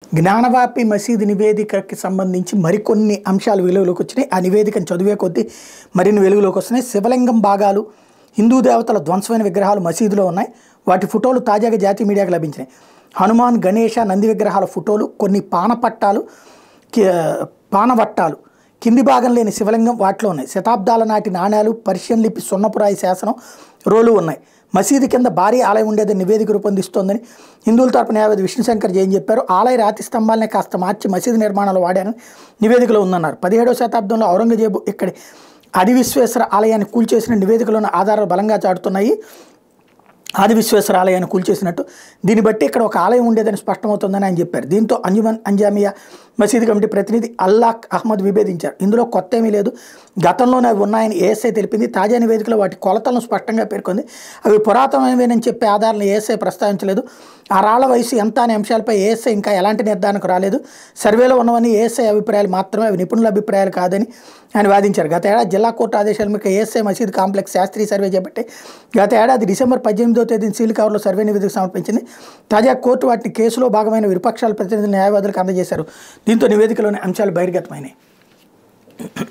జ్ఞానవాపి మసీదు నివేదికకి సంబంధించి మరికొన్ని అంశాలు వెలుగులోకి వచ్చినాయి ఆ నివేదికను చదివే కొద్దీ మరిన్ని వెలుగులోకి వస్తున్నాయి శివలింగం భాగాలు హిందూ దేవతల ధ్వంసమైన విగ్రహాలు మసీదులో ఉన్నాయి వాటి ఫోటోలు తాజాగా జాతీయ మీడియాకు లభించినాయి హనుమాన్ గణేష నంది విగ్రహాల ఫోటోలు కొన్ని పానపట్టాలు కి- పానవట్టాలు కింది భాగం లేని శివలింగం వాటిలో ఉన్నాయి శతాబ్దాల నాటి నాణ్యాలు పర్షియన్ లిపి సున్నపురాయి శాసనం రోలు ఉన్నాయి మసీదు కింద భారీ ఆలయం ఉండేదని నివేదిక రూపొందిస్తోందని హిందువుల తరపు న్యాయవాది విష్ణుశంకర్ జైన్ చెప్పారు ఆలయ రాతి స్తంభాలనే కాస్త మార్చి మసీదు నిర్మాణంలో వాడారని నివేదికలో ఉందన్నారు పదిహేడవ శతాబ్దంలో ఔరంగజేబు ఇక్కడి ఆది విశ్వేశ్వర ఆలయాన్ని కూల్చేసిన నివేదికలోని ఆధారాలు బలంగా చాటుతున్నాయి ఆది విశ్వేశ్వర ఆలయాన్ని కూల్చేసినట్టు దీన్ని బట్టి ఇక్కడ ఒక ఆలయం ఉండేదని స్పష్టమవుతుందని ఆయన చెప్పారు దీంతో అంజుమన్ అంజామియా మసీదు కమిటీ ప్రతినిధి అల్లాక్ అహ్మద్ విభేదించారు ఇందులో కొత్త ఏమీ లేదు గతంలోనే అవి ఉన్నాయని ఏఎస్ఐ తెలిపింది తాజా నివేదికలో వాటి కొలతలను స్పష్టంగా పేర్కొంది అవి పురాతనమైనవని చెప్పే ఆధారాలను ఏఎస్ఐ ప్రస్తావించలేదు ఆ రాళ్ల వయసు ఎంత అనే అంశాలపై ఏఎస్ఐ ఇంకా ఎలాంటి నిర్ధారణకు రాలేదు సర్వేలో ఉన్నవన్నీ ఏఎస్ఐ అభిప్రాయాలు మాత్రమే అవి నిపుణుల అభిప్రాయాలు కాదని ఆయన వాదించారు గత ఏడాది జిల్లా కోర్టు ఆదేశాల మేరకు ఏఎస్ఐ మసీద్ కాంప్లెక్స్ శాస్త్రీయ సర్వే చేపట్టి గత ఏడాది డిసెంబర్ పద్దెనిమిదో తేదీన సీల్ కవర్లో సర్వే నివేదిక సమర్పించింది తాజా కోర్టు వాటిని కేసులో భాగమైన విపక్షాల ప్రతినిధులు న్యాయవాదులకు అందజేశారు దీంతో నివేదికలోని అంశాలు బహిర్గతమైనాయి